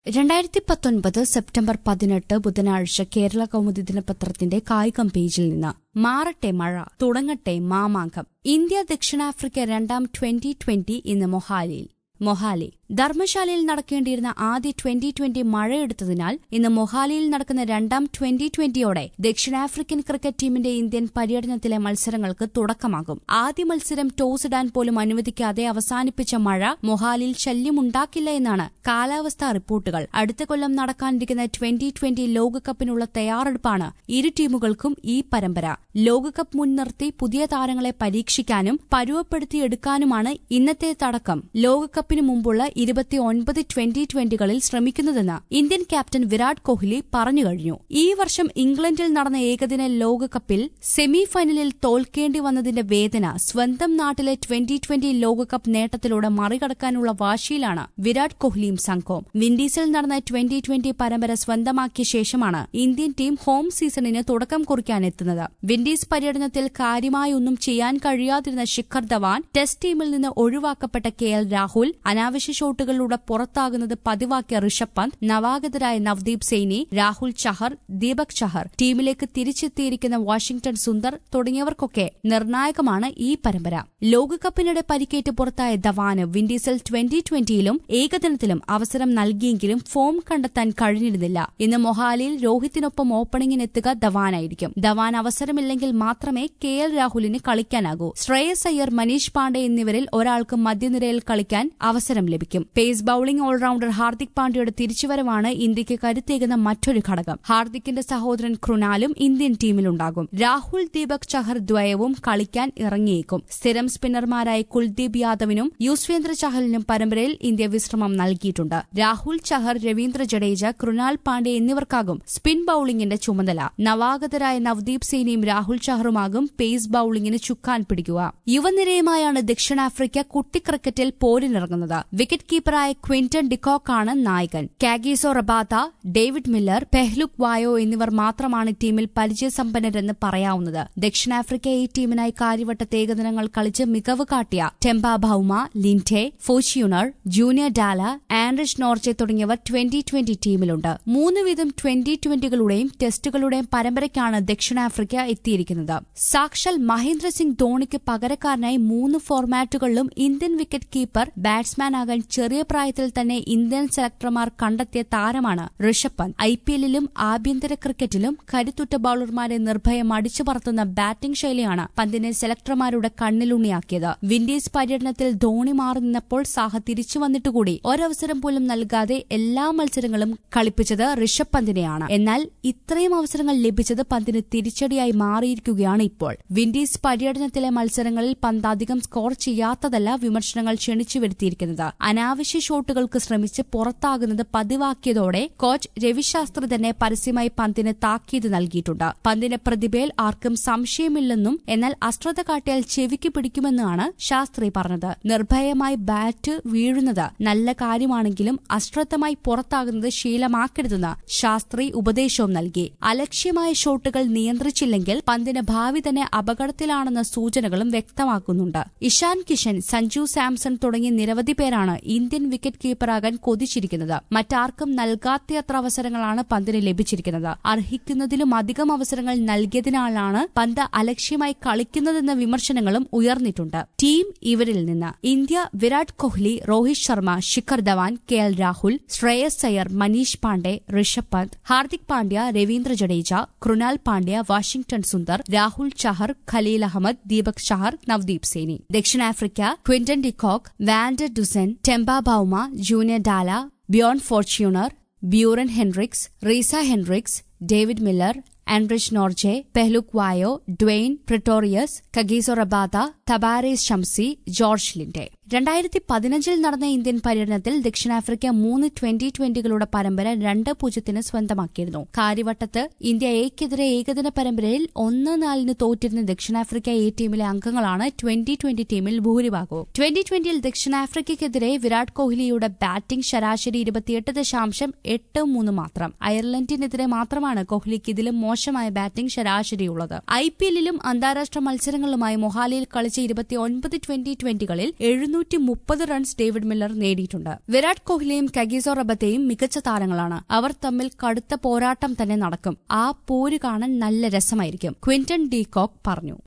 രണ്ടായിരത്തി പത്തൊൻപത് സെപ്റ്റംബർ പതിനെട്ട് ബുധനാഴ്ച കേരള കൗമുദി ദിനപത്രത്തിന്റെ കായികം പേജിൽ നിന്ന് മാറട്ടെ മഴ തുടങ്ങട്ടെ മാമാങ്കം ഇന്ത്യ ദക്ഷിണാഫ്രിക്ക രണ്ടാം ട്വന്റി ട്വന്റി ഇന്ന് മൊഹാലിയിൽ മൊഹാലി ധർമ്മശാലയിൽ നടക്കേണ്ടിയിരുന്ന ആദ്യ ട്വന്റി ട്വന്റി മഴയെടുത്തതിനാൽ ഇന്ന് മൊഹാലിയിൽ നടക്കുന്ന രണ്ടാം ട്വന്റി ട്വന്റിയോടെ ദക്ഷിണാഫ്രിക്കൻ ക്രിക്കറ്റ് ടീമിന്റെ ഇന്ത്യൻ പര്യടനത്തിലെ മത്സരങ്ങൾക്ക് തുടക്കമാകും ആദ്യ മത്സരം ടോസ് ഇടാൻ പോലും അനുവദിക്കാതെ അവസാനിപ്പിച്ച മഴ മൊഹാലിയിൽ ശല്യമുണ്ടാക്കില്ല എന്നാണ് കാലാവസ്ഥാ റിപ്പോർട്ടുകൾ അടുത്ത കൊല്ലം നടക്കാനിരിക്കുന്ന ട്വന്റി ട്വന്റി ലോകകപ്പിനുള്ള തയ്യാറെടുപ്പാണ് ഇരു ടീമുകൾക്കും ഈ പരമ്പര ലോകകപ്പ് മുൻനിർത്തി പുതിയ താരങ്ങളെ പരീക്ഷിക്കാനും പരുവപ്പെടുത്തിയെടുക്കാനുമാണ് ഇന്നത്തെ തടക്കം ലോകകപ്പിന് മുമ്പുള്ള ഇരുപത്തിയൊൻപത് ട്വന്റി ട്വന്റികളിൽ ശ്രമിക്കുന്നതെന്ന് ഇന്ത്യൻ ക്യാപ്റ്റൻ വിരാട് കോഹ്ലി പറഞ്ഞു കഴിഞ്ഞു ഈ വർഷം ഇംഗ്ലണ്ടിൽ നടന്ന ഏകദിന ലോകകപ്പിൽ സെമി ഫൈനലിൽ തോൽക്കേണ്ടി വന്നതിന്റെ വേദന സ്വന്തം നാട്ടിലെ ട്വന്റി ട്വന്റി ലോകകപ്പ് നേട്ടത്തിലൂടെ മറികടക്കാനുള്ള വാശിയിലാണ് വിരാട് കോഹ്ലിയും സംഘവും വിൻഡീസിൽ നടന്ന ട്വന്റി ട്വന്റി പരമ്പര സ്വന്തമാക്കിയ ശേഷമാണ് ഇന്ത്യൻ ടീം ഹോം സീസണിന് തുടക്കം കുറിക്കാനെത്തുന്നത് വിൻഡീസ് പര്യടനത്തിൽ കാര്യമായൊന്നും ചെയ്യാൻ കഴിയാതിരുന്ന ശിഖർ ധവാൻ ടെസ്റ്റ് ടീമിൽ നിന്ന് ഒഴിവാക്കപ്പെട്ട കെ എൽ രാഹുൽ അനാവശ്യ ഷോട്ടുകളിലൂടെ പുറത്താകുന്നത് പതിവാക്കിയ ഋഷഭ് പന്ത് നവാഗതരായ നവദീപ് സെയ്നി രാഹുൽ ചഹർ ദീപക് ചഹർ ടീമിലേക്ക് തിരിച്ചെത്തിയിരിക്കുന്ന വാഷിംഗ്ടൺ സുന്ദർ തുടങ്ങിയവർക്കൊക്കെ നിർണായകമാണ് ഈ പരമ്പര ലോകകപ്പിനിടെ പരിക്കേറ്റ് പുറത്തായ ധവാന് വിൻഡീസിൽ ട്വന്റി ട്വന്റിയിലും ഏകദിനത്തിലും അവസരം നൽകിയെങ്കിലും ഫോം കണ്ടെത്താൻ കഴിഞ്ഞിരുന്നില്ല ഇന്ന് മൊഹാലിയിൽ രോഹിത്തിനൊപ്പം ഓപ്പണിംഗിനെത്തുക ധവാനായിരിക്കും ധവാൻ അവസരമില്ലെങ്കിൽ മാത്രമേ കെ എൽ രാഹുലിന് കളിക്കാനാകൂ ശ്രേയസ് അയ്യർ മനീഷ് പാണ്ഡെ എന്നിവരിൽ ഒരാൾക്ക് മധ്യനിരയിൽ കളിക്കാൻ അവസരം ലഭിക്കും പേസ് ബൌളിംഗ് ഓൾറൌണ്ടർ ഹാർദിക് പാണ്ഡ്യയുടെ തിരിച്ചുവരവാണ് ഇന്ത്യയ്ക്ക് കരുത്തേകുന്ന മറ്റൊരു ഘടകം ഹാർദിക്കിന്റെ സഹോദരൻ കൃണാലും ഇന്ത്യൻ ടീമിലുണ്ടാകും രാഹുൽ ദീപക് ചഹർ ദ്വയവും കളിക്കാൻ ഇറങ്ങിയേക്കും സ്ഥിരം സ്പിന്നർമാരായ കുൽദീപ് യാദവിനും യുസ്വേന്ദ്ര ചഹലിനും പരമ്പരയിൽ ഇന്ത്യ വിശ്രമം നൽകിയിട്ടുണ്ട് രാഹുൽ ചഹർ രവീന്ദ്ര ജഡേജ കൃണാൽ പാണ്ഡെ എന്നിവർക്കാകും സ്പിൻ ബൌളിംഗിന്റെ ചുമതല നവാഗതരായ നവദീപ് സെയ്നിയും രാഹുൽ ചഹറുമാകും പേസ് ബൌളിംഗിന് ചുക്കാൻ പിടിക്കുക യുവനിരയുമായാണ് ദക്ഷിണാഫ്രിക്ക കുട്ടി ക്രിക്കറ്റിൽ പോരിനിറങ്ങുന്നത് വിക്കറ്റ് കീപ്പറായ ക്വിന്റൺ ഡിക്കോക്കാണ് നായകൻ കാഗീസോ റബാത്ത ഡേവിഡ് മില്ലർ പെഹ്ലുക് വായോ എന്നിവർ മാത്രമാണ് ടീമിൽ പരിചയസമ്പന്നരെന്ന് പറയാവുന്നത് ദക്ഷിണാഫ്രിക്ക ഈ ടീമിനായി കാര്യവട്ടത്തെ ഏകദിനങ്ങൾ കളിച്ച് മികവ് കാട്ടിയ ടെമ്പ ഭൌമ ലിൻഡെ ഫോഷിയുണർ ജൂനിയർ ഡാല ആൻഡ്രിഷ് നോർജെ തുടങ്ങിയവർ ട്വന്റി ട്വന്റി ടീമിലുണ്ട് മൂന്ന് വീതം ട്വന്റി ട്വന്റികളുടെയും ടെസ്റ്റുകളുടെയും പരമ്പരയ്ക്കാണ് ദക്ഷിണാഫ്രിക്ക എത്തിയിരിക്കുന്നത് സാക്ഷാൽ മഹേന്ദ്ര സിംഗ് ധോണിക്ക് പകരക്കാരനായി മൂന്ന് ഫോർമാറ്റുകളിലും ഇന്ത്യൻ വിക്കറ്റ് കീപ്പർ ബാറ്റ്സ്മാനാകാൻ ചെറിയ പ്രായത്തിൽ തന്നെ ഇന്ത്യൻ സെലക്ടർമാർ കണ്ടെത്തിയ താരമാണ് ഋഷഭ് പന്ത് ഐ പി എല്ലിലും ആഭ്യന്തര ക്രിക്കറ്റിലും കരുത്തുറ്റ ബൌളർമാരെ നിർഭയം അടിച്ചു പറത്തുന്ന ബാറ്റിംഗ് ശൈലിയാണ് പന്തിനെ സെലക്ടർമാരുടെ കണ്ണിലുണ്ണിയാക്കിയത് വിൻഡീസ് പര്യടനത്തിൽ ധോണി മാറി നിന്നപ്പോൾ സാഹ തിരിച്ചു വന്നിട്ടുകൂടി ഒരവസരം പോലും നൽകാതെ എല്ലാ മത്സരങ്ങളും കളിപ്പിച്ചത് ഋഷഭ് പന്തിനെയാണ് എന്നാൽ ഇത്രയും അവസരങ്ങൾ ലഭിച്ചത് പന്തിന് തിരിച്ചടിയായി മാറിയിരിക്കുകയാണ് ഇപ്പോൾ വിൻഡീസ് പര്യടനത്തിലെ മത്സരങ്ങളിൽ പന്ത് അധികം സ്കോർ ചെയ്യാത്തതല്ല വിമർശനങ്ങൾ ക്ഷണിച്ചു വരുത്തിയിരിക്കുന്നത് അനാവശ്യ ഷോട്ടുകൾക്ക് ശ്രമിച്ച് പുറത്താകുന്നത് പതിവാക്കിയതോടെ കോച്ച് രവിശാസ്ത്രി തന്നെ പരസ്യമായി പന്തിന് താക്കീത് നൽകിയിട്ടുണ്ട് പന്തിന്റെ പ്രതിഭയിൽ ആർക്കും സംശയമില്ലെന്നും എന്നാൽ അശ്രദ്ധ കാട്ടിയാൽ ചെവിക്ക് പിടിക്കുമെന്നാണ് ശാസ്ത്രി പറഞ്ഞത് നിർഭയമായി ബാറ്റ് വീഴുന്നത് നല്ല കാര്യമാണെങ്കിലും അശ്രദ്ധമായി പുറത്താകുന്നത് ശീലമാക്കരുതെന്ന് ശാസ്ത്രി ഉപദേശവും നൽകി അലക്ഷ്യമായ ഷോട്ടുകൾ നിയന്ത്രിച്ചില്ലെങ്കിൽ പന്തിന്റെ ഭാവി തന്നെ അപകടത്തിലാണെന്ന സൂചനകളും വ്യക്തമാക്കുന്നുണ്ട് ഇഷാൻ കിഷൻ സഞ്ജു സാംസൺ തുടങ്ങിയ നിരവധി പേരാണ് ഇന്ത്യൻ വിക്കറ്റ് കീപ്പറാകാൻ കൊതിച്ചിരിക്കുന്നത് മറ്റാർക്കും നൽകാത്തയത്ര അവസരങ്ങളാണ് പന്തിന് ലഭിച്ചിരിക്കുന്നത് അർഹിക്കുന്നതിലും അധികം അവസരങ്ങൾ നൽകിയതിനാലാണ് പന്ത് അലക്ഷ്യമായി കളിക്കുന്നതെന്ന വിമർശനങ്ങളും ഉയർന്നിട്ടുണ്ട് ടീം ഇവരിൽ നിന്ന് India Virat Kohli Rohit Sharma Shikhar Dhawan K L Rahul Shreyas Iyer Manish Pandey Rishabh Pant Hardik Pandya Ravindra Jadeja Krunal Pandya Washington Sundar Rahul Chahar Khaleel Ahmed Deepak Chahar Navdeep Saini ദക്ഷിണാഫ്രിക്ക Quinton de Kock van der Dussen Temba Bavuma Junior Dala Bjorn Fortuin Beuran Hendricks Reeza Hendricks David Miller Anrich Nortje Phehlukwayo Dwaine Pretorius Kagiso Rabada Tabraiz Shamsi George Linde രണ്ടായിരത്തി പതിനഞ്ചിൽ നടന്ന Indian പര്യടനത്തിൽ ദക്ഷിണാഫ്രിക്ക മൂന്ന് twenty ട്വന്റികളുടെ പരമ്പര രണ്ട് പൂജ്യത്തിന് സ്വന്തമാക്കിയിരുന്നു കാര്യവട്ടത്ത് ഇന്ത്യ എക്കെതിരെ ഏകദിന പരമ്പരയിൽ ഒന്ന് നാലിന് തോറ്റിരുന്ന ദക്ഷിണാഫ്രിക്ക എ ടീമിലെ അംഗങ്ങളാണ് ട്വന്റി ട്വന്റി ടീമിൽ ഭൂരിഭാഗവും ട്വന്റി ട്വന്റിയിൽ ദക്ഷിണാഫ്രിക്കയ്ക്കെതിരെ വിരാട് കോഹ്ലിയുടെ ബാറ്റിംഗ് ശരാശരി ഇരുപത്തിയെട്ട് ദശാംശം എട്ട് മൂന്ന് മാത്രം അയർലൻഡിനെതിരെ മാത്രമാണ് കോഹ്ലിക്ക് ഇതിലും മോശമായ ബാറ്റിംഗ് ശരാശരിയുള്ളത് ഐ പി എല്ലിലും അന്താരാഷ്ട്ര മത്സരങ്ങളുമായി മൊഹാലിയിൽ കളിച്ച ഇരുപത്തിയൊൻപത് ട്വന്റി ട്വന്റികളിൽ എഴുന്നൂറ്റി ഇരുന്നൂറ്റി മുപ്പത് റൺസ് ഡേവിഡ് മില്ലർ നേടിയിട്ടുണ്ട് വിരാട് കോഹ്ലിയും കഗീസോ റബത്തയും മികച്ച താരങ്ങളാണ് അവർ തമ്മിൽ കടുത്ത പോരാട്ടം തന്നെ നടക്കും ആ പോര് കാണാൻ നല്ല രസമായിരിക്കും ക്വിന്റൺ ഡി കോക്ക് പറഞ്ഞു